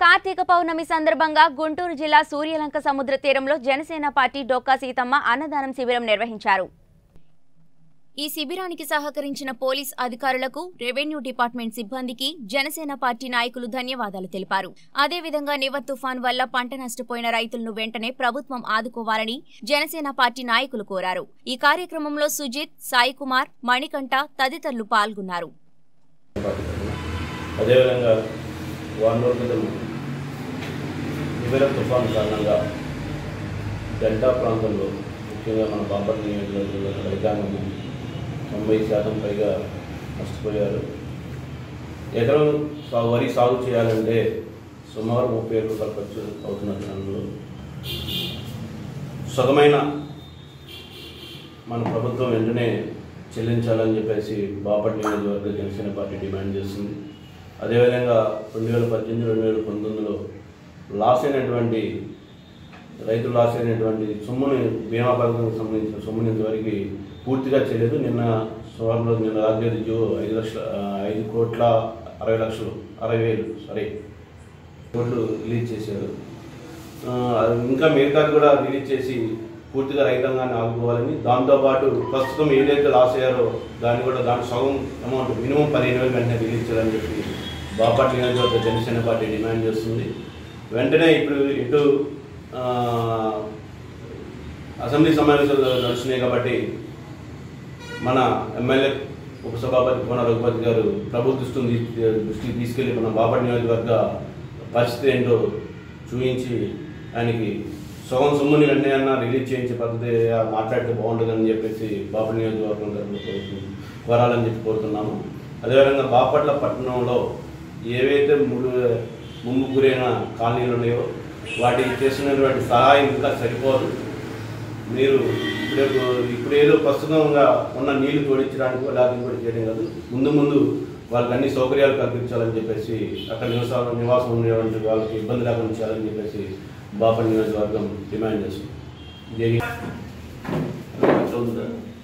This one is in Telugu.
కార్తీక పౌర్ణమి సందర్భంగా గుంటూరు జిల్లా సూర్యలంక సముద్ర తీరంలో జనసేన పార్టీ డొక్కా సీతమ్మ అన్నదానం శిబిరం నిర్వహించారు ఈ శిబిరానికి సహకరించిన పోలీస్ అధికారులకు రెవెన్యూ డిపార్ట్మెంట్ సిబ్బందికి జనసేన పార్టీ నాయకులు ధన్యవాదాలు తెలిపారు అదేవిధంగా నివర్ తుఫాన్ వల్ల పంట నష్టపోయిన రైతులను వెంటనే ప్రభుత్వం ఆదుకోవాలని జనసేన పార్టీ నాయకులు కోరారు ఈ కార్యక్రమంలో సుజిత్ సాయి కుమార్ మణికంఠ తదితరులు పాల్గొన్నారు అదేవిధంగా వారం రోజుల క్రితం నివేర తుఫాన్ కారణంగా డెల్టా ప్రాంతంలో ముఖ్యంగా మన బాపట్ల నియోజకవర్గంలో రైతాంగం తొంభై శాతం పైగా నష్టపోయారు ఎకరం సా- వరి సాగు చేయాలంటే సుమారు ముప్పై ఏడు రూపాయలు ఖర్చు అవుతున్న తరుణంలో సగమైన మన ప్రభుత్వం వెంటనే చెల్లించాలని చెప్పేసి బాపట్ల నియోజకవర్గ జనసేన పార్టీ డిమాండ్ చేస్తుంది అదేవిధంగా రెండు వేల పద్దెనిమిది రెండు వేల పంతొమ్మిదిలో లాస్ అయినటువంటి రైతులు లాస్ అయినటువంటి సొమ్ముని బీమా పథకానికి సంబంధించిన సొమ్ముని ఇంతవరకు పూర్తిగా చేయలేదు నిన్న సుమారులో నిన్న రాజ్యాది జో ఐదు లక్షల ఆ, ఐదు కోట్ల అరవై లక్షలు అరవై వేలు సారీ కోట్లు రిలీజ్ చేశారు ఆ, ఇంకా మిగతాది కూడా రిలీజ్ చేసి పూర్తిగా రైతాంగాన్ని ఆదుకోవాలని దాంతోపాటు ప్రస్తుతం ఏదైతే లాస్ అయ్యారో దాన్ని కూడా దాని సగం అమౌంట్ మినిమం పదిహేను వేలు వెంటనే రిలీజ్ చేయాలని చెప్పి బాపట్ల నియోజకవర్గ జనసేన పార్టీ డిమాండ్ చేస్తుంది వెంటనే ఇప్పుడు ఇటు ఆ, అసెంబ్లీ సమావేశాలు నడుస్తున్నాయి కాబట్టి మన ఎమ్మెల్యే ఉపసభాపతి కోన రఘుపతి గారు ప్రభు దృష్టిని తీ- దృష్టికి తీసుకెళ్లి మన బాపట్ నియోజకవర్గ పరిస్థితి ఏంటో చూపించి ఆయనకి సగం సొమ్ముని వెంటనే అన్న రిలీజ్ చేయించే పద్ధతి ఆ, మాట్లాడితే బాగుంటుందని చెప్పేసి బాపట్ నియోజకవర్గం తరఫున కోరుతు- కోరాలని చెప్పి కోరుతున్నాము అదేవిధంగా బాపట్ల పట్టణంలో ఏవైతే మూడు ముందు గురైన కాలనీలు ఉన్నాయో వాటికి చేస్తున్నటువంటి సహాయం ఇంకా సరిపోదు మీరు ఇప్పుడే ఇప్పుడు ఏదో ప్రస్తుతంగా ఉన్న నీళ్లు తోడించడానికి లేకపోతే కూడా చేయడం కాదు ముందు ముందు వాళ్ళకి అన్ని సౌకర్యాలు కల్పించాలని చెప్పేసి అక్కడ నివాసాలు నివాసం ఉండేటువంటి వాళ్ళకి ఇబ్బంది లేకుండా చేయాలని చెప్పేసి బాపట్ నియోజకవర్గం డిమాండ్ చేస్తుంది జై హింద్.